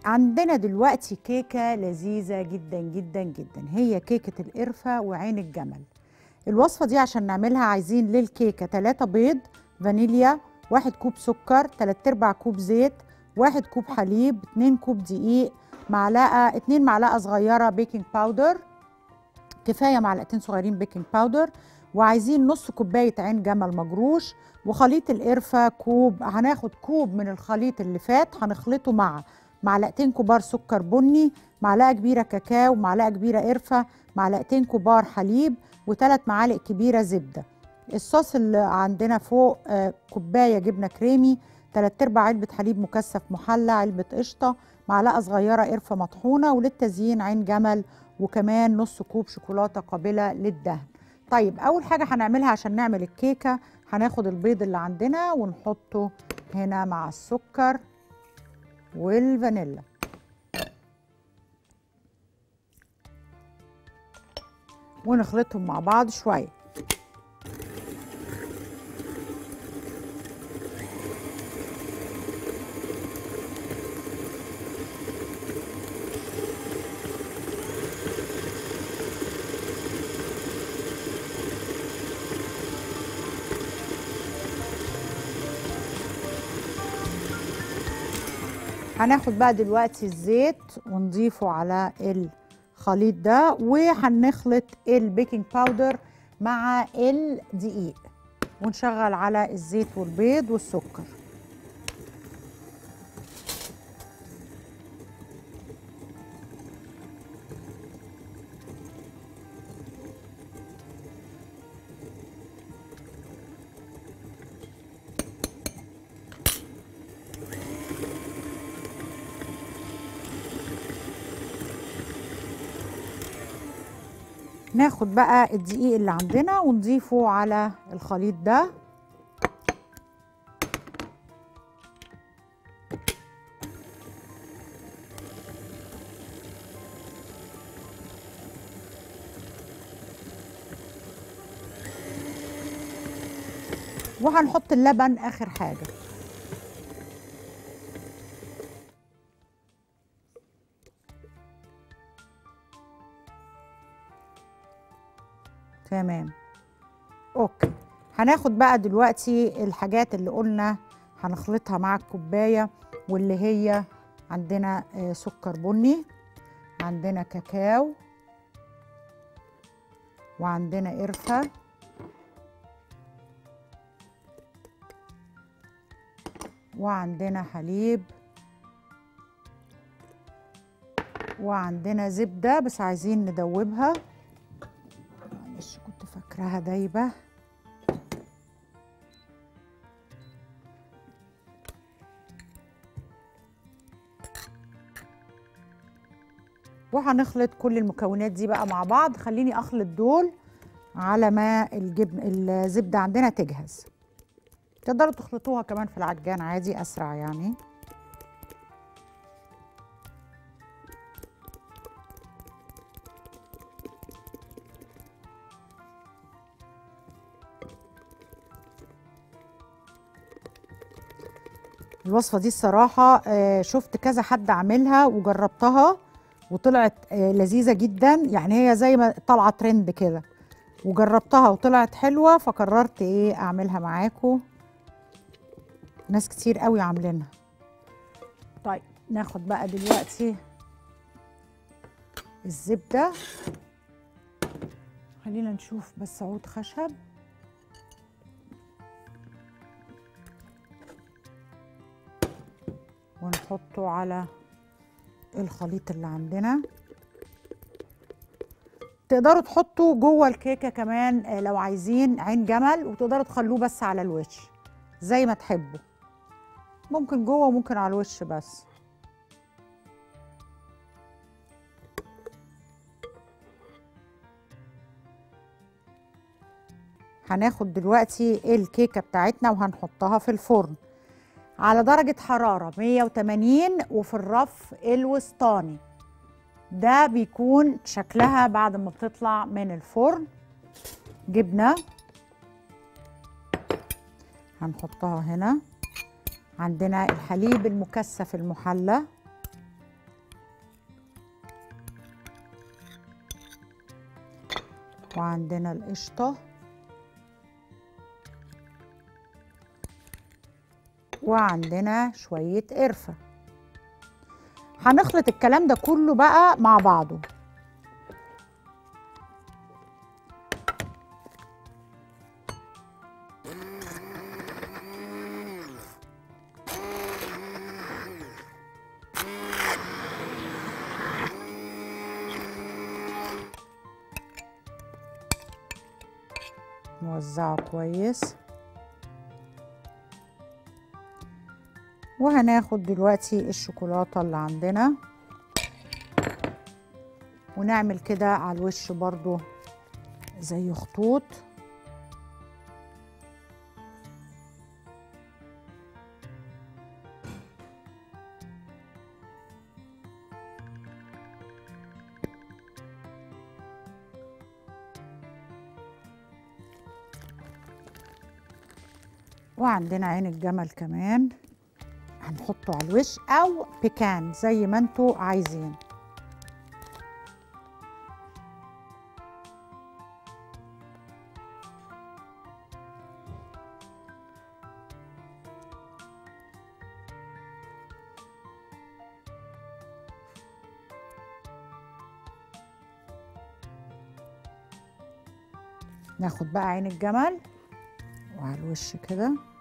عندنا دلوقتي كيكة لذيذة جدا جدا جدا هي كيكة القرفة وعين الجمل الوصفة دي عشان نعملها عايزين للكيكة 3 بيض فانيليا واحد كوب سكر 3 ارباع كوب زيت واحد كوب حليب 2 كوب دقيق معلقة 2 معلقة صغيرة بيكنج باودر كفاية معلقتين صغيرين بيكنج باودر وعايزين نص كوباية عين جمل مجروش وخليط القرفة كوب هناخد كوب من الخليط اللي فات هنخلطه مع معلقتين كبار سكر بني معلقة كبيرة كاكاو معلقة كبيرة قرفة معلقتين كبار حليب وثلاث معالق كبيرة زبدة الصوص اللي عندنا فوق آه، كوباية جبنة كريمي تلات ارباع علبة حليب مكثف محلى علبة قشطة معلقة صغيرة قرفة مطحونة وللتزيين عين جمل وكمان نص كوب شوكولاتة قابلة للدهن طيب أول حاجة هنعملها عشان نعمل الكيكة هناخد البيض اللي عندنا ونحطه هنا مع السكر والفانيلا ونخلطهم مع بعض شويه هناخد بقى دلوقتي الزيت ونضيفه على الخليط ده وهنخلط البيكنج باودر مع الدقيق ونشغل على الزيت والبيض والسكر ناخد بقى الدقيق اللي عندنا ونضيفه على الخليط ده وهنحط اللبن اخر حاجه تمام اوكي هناخد بقى دلوقتي الحاجات اللي قلنا هنخلطها مع الكوبايه واللي هي عندنا آه، سكر بني عندنا كاكاو وعندنا قرفه وعندنا حليب وعندنا زبده بس عايزين ندوبها معلش كنت فاكراها دايبه وهنخلط كل المكونات دي بقى مع بعض خليني اخلط دول على ما الجبن الزبده عندنا تجهز تقدروا تخلطوها كمان في العجان عادي اسرع يعني الوصفه دي الصراحه آه، شفت كذا حد عاملها وجربتها وطلعت آه، لذيذه جدا يعني هي زي ما طالعه ترند كده وجربتها وطلعت حلوه فقررت ايه اعملها معاكم ناس كتير قوي عاملينها طيب ناخد بقى دلوقتي الزبده خلينا نشوف بس عود خشب ونحطه على الخليط اللي عندنا تقدروا تحطوا جوه الكيكه كمان آه، لو عايزين عين جمل وتقدروا تخلوه بس على الوش زي ما تحبوا ممكن جوه وممكن على الوش بس هناخد دلوقتي الكيكه بتاعتنا وهنحطها في الفرن على درجة حرارة 180 وفي الرف الوسطاني ده بيكون شكلها بعد ما بتطلع من الفرن جبنة هنحطها هنا عندنا الحليب المكثف المحلى وعندنا القشطة وعندنا شوية قرفة هنخلط الكلام ده كله بقى مع بعضه نوزعه كويس وهناخد دلوقتي الشوكولاتة اللي عندنا ونعمل كده على الوش برضو زي خطوط وعندنا عين الجمل كمان هنحطه على الوش او بيكان زي ما انتوا عايزين ناخد بقى عين الجمل وعلى الوش كده